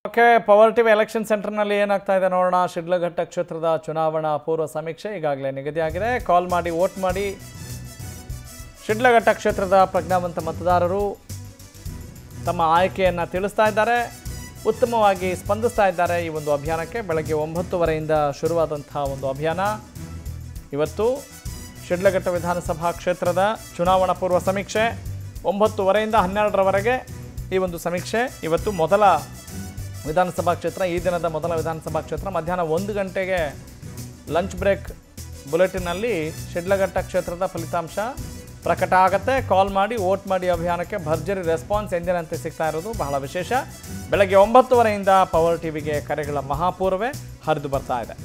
okay power TV election ಸೆಂಟರ್ನಲ್ಲಿ ಏನಾಗ್ತಾ ಇದೆ ನೋಡೋಣ ಶಿಡ್ಲಘಟ್ಟ ಕ್ಷೇತ್ರದ ಚುನಾವಣಾ ಪೂರ್ವ ಸಮೀಕ್ಷೆ ಈಗಾಗಲೇ ನಿಗದಿಯಾಗಿದೆ ಕಾಲ್ ಮಾಡಿ ವೋಟ್ ಮಾಡಿ ಶಿಡ್ಲಘಟ್ಟ ಕ್ಷೇತ್ರದ ಪ್ರಜ್ಞಾವಂತ ಮತದಾರರು ತಮ್ಮ ಆಯ್ಕೆಯನ್ನು ತಿಳಿಸ್ತಾ ಇದ್ದಾರೆ ಉತ್ತಮವಾಗಿ ಸ್ಪಂದಿಸ್ತಾ ಇದ್ದಾರೆ ಈ ಒಂದು ಅಭಿಯಾನಕ್ಕೆ ಬೆಳಗ್ಗೆ ಒಂಬತ್ತುವರೆಯಿಂದ ಶುರುವಾದಂತಹ ಒಂದು ಅಭಿಯಾನ ಇವತ್ತು ಶಿಡ್ಲಘಟ್ಟ ವಿಧಾನಸಭಾ ಕ್ಷೇತ್ರದ ಚುನಾವಣಾ ಪೂರ್ವ ಸಮೀಕ್ಷೆ ಒಂಬತ್ತುವರೆಯಿಂದ ಹನ್ನೆರಡರವರೆಗೆ ಈ ಒಂದು ಸಮೀಕ್ಷೆ ಇವತ್ತು ಮೊದಲ ವಿಧಾನಸಭಾ ಕ್ಷೇತ್ರ ಈ ದಿನದ ಮೊದಲ ವಿಧಾನಸಭಾ ಕ್ಷೇತ್ರ ಮಧ್ಯಾಹ್ನ ಒಂದು ಗಂಟೆಗೆ ಲಂಚ್ ಬ್ರೇಕ್ ಬುಲೆಟಿನಲ್ಲಿ ಶಿಡ್ಲಘಟ್ಟ ಕ್ಷೇತ್ರದ ಫಲಿತಾಂಶ ಪ್ರಕಟ ಆಗುತ್ತೆ ಕಾಲ್ ಮಾಡಿ ವೋಟ್ ಮಾಡಿ ಅಭಿಯಾನಕ್ಕೆ ಭರ್ಜರಿ ರೆಸ್ಪಾನ್ಸ್ ಎಂದಿನಂತೆ ಸಿಗ್ತಾ ಇರೋದು ಬಹಳ ವಿಶೇಷ ಬೆಳಗ್ಗೆ ಒಂಬತ್ತುವರೆಯಿಂದ ಪವರ್ ಟಿವಿಗೆ ಕರೆಗಳ ಮಹಾಪೂರ್ವೇ ಹರಿದು ಬರ್ತಾ ಇದೆ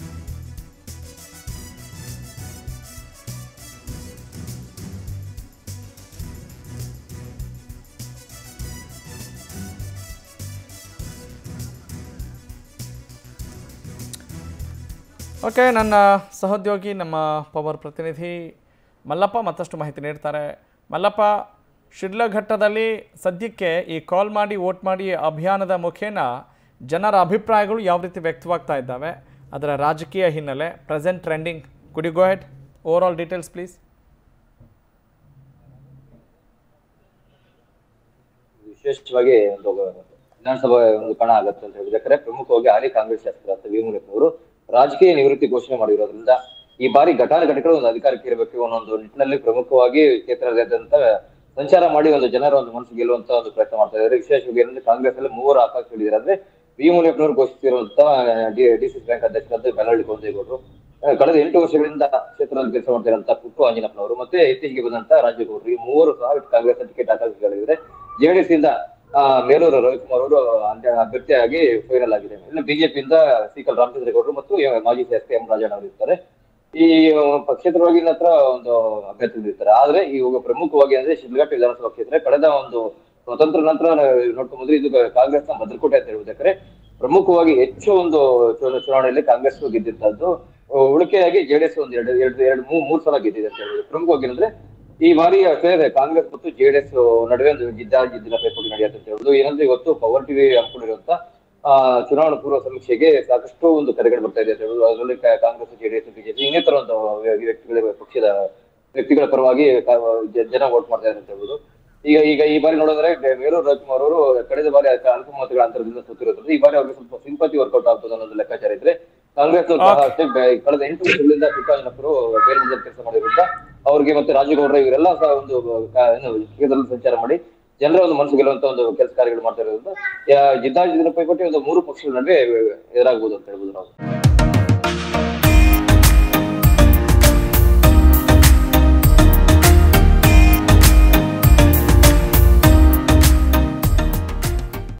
ಓಕೆ ನನ್ನ ಸಹೋದ್ಯೋಗಿ ನಮ್ಮ ಪವರ್ ಪ್ರತಿನಿಧಿ ಮಲ್ಲಪ್ಪ ಮತ್ತಷ್ಟು ಮಾಹಿತಿ ನೀಡ್ತಾರೆ ಮಲ್ಲಪ್ಪ ಶಿಡ್ಲಘಟ್ಟದಲ್ಲಿ ಸದ್ಯಕ್ಕೆ ಈ ಕಾಲ್ ಮಾಡಿ ವೋಟ್ ಮಾಡಿ ಅಭಿಯಾನದ ಮುಖೇನ ಜನರ ಅಭಿಪ್ರಾಯಗಳು ಯಾವ ರೀತಿ ವ್ಯಕ್ತವಾಗ್ತಾ ಇದ್ದಾವೆ ಅದರ ರಾಜಕೀಯ ಹಿನ್ನೆಲೆ ಪ್ರೆಸೆಂಟ್ ಟ್ರೆಂಡಿಂಗ್ ಕುಡಿ go ahead overall details please ವಿಶೇಷವಾಗಿ ಒಂದು ವಿಧಾನಸಭಾ ಒಂದು ಕಣ ಆಗತ್ತೆ ಅಂತ ಹೇಳಿದ್ರೆ ಪ್ರಮುಖವಾಗಿ ಹಾಲಿ ಕಾಂಗ್ರೆಸ್ ಶಾಸಕರಾದ ವಿ ಮುನಿಯಪ್ಪನವರು ರಾಜಕೀಯ ನಿವೃತ್ತಿ ಘೋಷಣೆ ಮಾಡಿರೋದ್ರಿಂದ ಈ ಬಾರಿ ಘಟಾನುಘಟಿಗಳು ಒಂದು ಅಧಿಕಾರಕ್ಕೆ ಇರಬೇಕು ಅನ್ನೋ ಒಂದು ನಿಟ್ಟಿನಲ್ಲಿ ಪ್ರಮುಖವಾಗಿ ಕ್ಷೇತ್ರದಾದ್ಯಂತ ಸಂಚಾರ ಮಾಡಿ ಒಂದು ಜನರ ಒಂದು ಮನಸ್ಸು ಗೆಲ್ಲುವಂತ ಒಂದು ಪ್ರಯತ್ನ ಮಾಡ್ತಾ ಇದ್ದಾರೆ ವಿಶೇಷವಾಗಿ ಏನಂದ್ರೆ ಕಾಂಗ್ರೆಸ್ ಅಲ್ಲಿ ಮೂವರು ಆಕಾಂಕ್ಷಿಗಳಿದ್ದಾರೆ ಅಂದ್ರೆ ವಿ ಮುನಿಯಪ್ಪನವರು ಘೋಷಿಸಿರುವಂತಹ ಡಿಸಿಸಿ ಬ್ಯಾಂಕ್ ಅಧ್ಯಕ್ಷರಾದ ಬೆಳ್ಳಳ್ಳಿ ಕೊಂದೇಗೌಡರು ಆ, ಕಳೆದ ಎಂಟು ವರ್ಷಗಳಿಂದ ಕ್ಷೇತ್ರದಲ್ಲಿ ಕೆಲಸ ಮಾಡ್ತಿರೋಂತ ಪುಟ್ಟು ಆಂಜನಪ್ಪನವರು ಮತ್ತೆ ಇತ್ತೀಚೆಗೆ ಬಂದಂತ ರಾಜಗೌಡರು ಈ ಮೂವರು ಸಹ ಕಾಂಗ್ರೆಸ್ ಟಿಕೆಟ್ ಆಕಾಂಕ್ಷಿಗಳಿದ್ದಾರೆ ಜೆಡಿಎಸ್ ಇಂದ ಆ, ಮೇಲೂರು ರವಿಕುಮಾರ್ ಅವರು ಅಂತ್ಯ- ಅಭ್ಯರ್ಥಿಯಾಗಿ ಫೈನಲ್ ಆಗಿದೆ ಇನ್ನು ಬಿಜೆಪಿಯಿಂದ ಸಿಕಲ್ ರಾಮಚಂದ್ರೇಗೌಡರು ಮತ್ತು ಎ- ಮಾಜಿ ಶಾಸಕ ಎಂ ರಾಜಣ್ಣ ಅವರು ಇರ್ತಾರೆ ಈ ಆ, ಕ್ಷೇತ್ರವಾಗಿ ಹತ್ರ ಒಂದು ಅಭ್ಯರ್ಥಿಗಳು ಇರ್ತಾರೆ ಆದ್ರೆ ಇವಾಗ ಪ್ರಮುಖವಾಗಿ ಅಂದ್ರೆ ಶಿಡ್ಲಘಟ್ಟ ವಿಧಾನಸಭಾ ಕ್ಷೇತ್ರ ಕಳೆದ ಒಂದು ಸ್ವತಂತ್ರ ನಂತರ ನಾವು ನೋಡ್ಕೊಂಡ್ ಬಂದ್ರೆ ಇದು ಕಾಂಗ್ರೆಸ್ನ ಭದ್ರಕೋಟೆ ಅಂತ ಹೇಳ್ಬೇಕಾದ್ರೆ ಪ್ರಮುಖವಾಗಿ ಹೆಚ್ಚು ಒಂದು ಚುನಾ- ಚುನಾವಣೆಯಲ್ಲಿ ಕಾಂಗ್ರೆಸ್ ಗೆದ್ದಿದ್ದದ್ದು ಉಳಿಕೆಯಾಗಿ ಜೆಡಿಎಸ್ ಒಂದು ಎರಡು ಎರಡು ಎರಡು ಮೂರ್ ಮೂರ್ ಸಲ ಗೆದ್ದಿದೆ ಅಂತ ಹೇಳ್ಬೋದು ಪ್ರಮುಖವಾಗಿ ಏನಂದ್ರೆ ಈ ಬಾರಿ ಸೇರಿ ಕಾಂಗ್ರೆಸ್ ಮತ್ತು ಜೆಡಿಎಸ್ ನಡುವೆ ಒಂದು ಜಿದ್ದಾಜಿದ್ದಿನ ಪೈಪೋಟಿ ನಡೆಯುತ್ತೆ ಅಂತ ಹೇಳ್ಬೋದು ಏನಂದ್ರೆ ಇವತ್ತು ಪವರ್ ಟಿವಿ ಹಮ್ಮಿಕೊಂಡಿರುವಂತ ಆ ಚುನಾವಣಾ ಪೂರ್ವ ಸಮೀಕ್ಷೆಗೆ ಸಾಕಷ್ಟು ಒಂದು ಕರೆಗಳು ಬರ್ತಾ ಇದೆ ಅಂತ ಹೇಳ್ಬೋದು ಅದರಲ್ಲಿ ಕಾ- ಕಾಂಗ್ರೆಸ್ ಜೆಡಿಎಸ್ ಬಿಜೆಪಿ ಇನ್ನಿತರ ಒಂದು ವ್ಯಕ್ತಿಗಳ ಪಕ್ಷದ ವ್ಯಕ್ತಿಗಳ ಪರವಾಗಿ ಕಾ- ಜ- ಜನ ವೋಟ್ ಮಾಡ್ತಾ ಇದ್ದಾರೆ ಅಂತ ಹೇಳ್ಬೋದು ಈಗ ಈಗ ಈ ಬಾರಿ ನೋಡಿದ್ರೆ ಮೇಲೂರು ರವಿಕುಮಾರ್ ಅವರು ಕಳೆದ ಬಾರಿ ಅಲ್ಪ ಮತಗಳ ಅಂತರದಿಂದ ಸೋತಿರೋದ್ರಿಂದ ಈ ಬಾರಿ ಅವ್ರಿಗೆ ಸ್ವಲ್ಪ ಸಿಂಪತಿ ವರ್ಕೌಟ್ ಆಗ್ತದೆ ಅನ್ನೋದು ಲೆಕ್ಕಾಚಾರ ಇದ್ರೆ ಕಾಂಗ್ರೆಸ್ ಅವ್ರು ಸಹ ಅಷ್ಟೇ ಬೆ- ಕಳೆದ ಎಂಟು ವರ್ಷಗಳಿಂದ ಪುಟ್ಟಣ್ಣಪ್ಪರು ಬೇರೆ ಕೆಲಸ ಮಾಡಿರೋದ್ರಿಂದ ಅವ್ರಿಗೆ ಮತ್ತೆ ರಾಜಗೌಡ್ರ ಇವರೆಲ್ಲ ಸಹ ಒಂದು ಕ- ಏನು ಕ್ಷೇತ್ರದಲ್ಲಿ ಸಂಚಾರ ಮಾಡಿ ಜನರ ಒಂದು ಮನಸ್ಸು ಗೆಲ್ಲುವಂತ ಒಂದು ಕೆಲಸ ಕಾರ್ಯಗಳು ಮಾಡ್ತಾ ಇರೋದ್ರಿಂದ ಯಾ- ಜಿದ್ದಾಜಿದ್ದಿನ ಪೈಪೋಟಿ ಒಂದು ಮೂರು ಪಕ್ಷಗಳ ನಡುವೆ ಎದುರಾಗಬಹುದು ಅಂತ ಹೇಳ್ಬೋದು ನಾವು